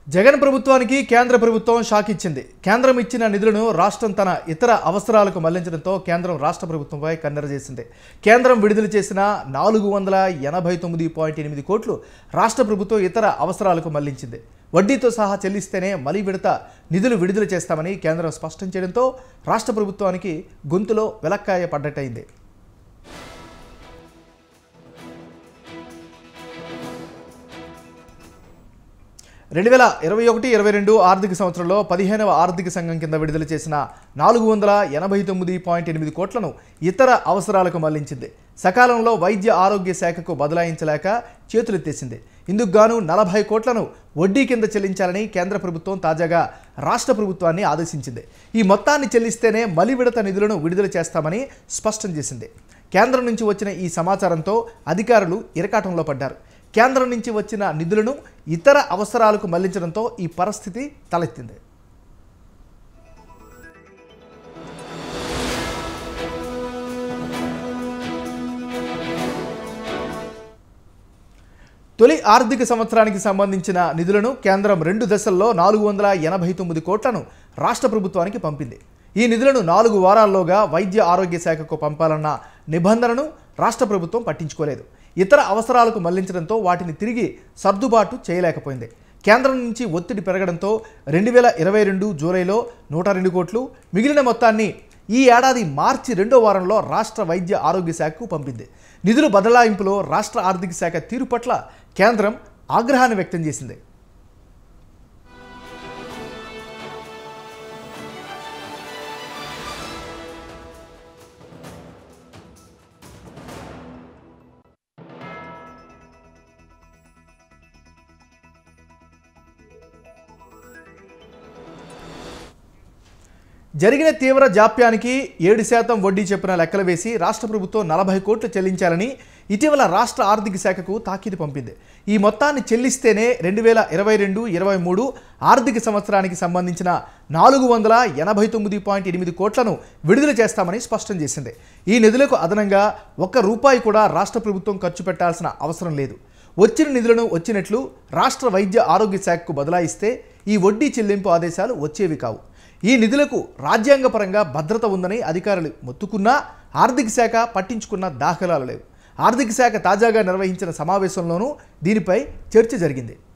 జగన్ ప్రభుత్వానికి కేంద్ర ప్రభుత్వం షాక్ ఇచ్చింది కేంద్రం ఇచ్చిన నిధులను రాష్ట్రం తన ఇతర అవసరాలకు మళ్లించడంతో కేంద్రం రాష్ట్ర ప్రభుత్వంపై కన్నెర చేసింది కేంద్రం విడుదల చేసిన నాలుగు వందల ఎనభై తొమ్మిది పాయింట్ ఎనిమిది కోట్లు రాష్ట్ర ప్రభుత్వం ఇతర అవసరాలకు మళ్లించింది వడ్డీతో సహా చెల్లిస్తేనే మలి విడత నిధులు విడుదల చేస్తామని కేంద్రం స్పష్టం చేయడంతో రాష్ట్ర ప్రభుత్వానికి గొంతులో వెలక్కాయ పడ్డట్టయింది రెండు వేల ఇరవై ఒకటి ఇరవై రెండు ఆర్థిక సంవత్సరంలో పదిహేనవ ఆర్థిక సంఘం కింద విడుదల చేసిన నాలుగు వందల ఎనభై తొమ్మిది పాయింట్ ఎనిమిది కోట్లను ఇతర అవసరాలకు మళ్లించింది సకాలంలో వైద్య ఆరోగ్య శాఖకు బదలాయించలేక చేతులెత్తేసింది ఇందుకు గాను నలభై కోట్లను వడ్డీ కింద చెల్లించాలని కేంద్ర ప్రభుత్వం తాజాగా రాష్ట్ర ప్రభుత్వాన్ని ఆదేశించింది ఈ మొత్తాన్ని చెల్లిస్తేనే మలి విడత నిధులను విడుదల చేస్తామని స్పష్టం చేసింది కేంద్రం నుంచి వచ్చిన ఈ సమాచారంతో అధికారులు ఇరకాటంలో పడ్డారు కేంద్రం నుంచి వచ్చిన నిధులను ఇతర అవసరాలకు మళ్లించడంతో ఈ పరిస్థితి తలెత్తింది తొలి ఆర్థిక సంవత్సరానికి సంబంధించిన నిధులను కేంద్రం రెండు దశల్లో నాలుగు వందల ఎనభై తొమ్మిది కోట్లను రాష్ట్ర ప్రభుత్వానికి పంపింది ఈ నిధులను నాలుగు వారాల్లోగా వైద్య ఆరోగ్య శాఖకు పంపాలన్న నిబంధనను రాష్ట్ర ప్రభుత్వం పట్టించుకోలేదు ఇతర అవసరాలకు మళ్లించడంతో వాటిని తిరిగి సర్దుబాటు చేయలేకపోయింది కేంద్రం నుంచి ఒత్తిడి పెరగడంతో రెండు వేల ఇరవై రెండు జూలైలో నూట రెండు కోట్లు మిగిలిన మొత్తాన్ని ఈ ఏడాది మార్చి రెండో వారంలో రాష్ట్ర వైద్య ఆరోగ్య శాఖకు పంపింది నిధుల బదలాయింపులో రాష్ట్ర ఆర్థిక శాఖ తీరు పట్ల కేంద్రం ఆగ్రహాన్ని వ్యక్తం చేసింది జరిగిన తీవ్ర జాప్యానికి ఏడు శాతం వడ్డీ చెప్పిన లెక్కలు వేసి రాష్ట్ర ప్రభుత్వం నలభై కోట్లు చెల్లించాలని ఇటీవల రాష్ట్ర ఆర్థిక శాఖకు తాకీదు పంపింది ఈ మొత్తాన్ని చెల్లిస్తేనే రెండు వేల ఇరవై రెండు ఇరవై మూడు ఆర్థిక సంవత్సరానికి సంబంధించిన నాలుగు వందల ఎనభై తొమ్మిది పాయింట్ ఎనిమిది కోట్లను విడుదల చేస్తామని స్పష్టం చేసింది ఈ నిధులకు అదనంగా ఒక్క రూపాయి కూడా రాష్ట్ర ప్రభుత్వం ఖర్చు పెట్టాల్సిన అవసరం లేదు వచ్చిన నిధులను వచ్చినట్లు రాష్ట్ర వైద్య ఆరోగ్య శాఖకు బదలాయిస్తే ఈ వడ్డీ చెల్లింపు ఆదేశాలు వచ్చేవి కావు ఈ నిధులకు రాజ్యాంగపరంగా భద్రత ఉందని అధికారులు మొత్తుకున్నా ఆర్థిక శాఖ పట్టించుకున్న దాఖలాలు లేవు ఆర్థిక శాఖ తాజాగా నిర్వహించిన సమావేశంలోనూ దీనిపై చర్చ జరిగింది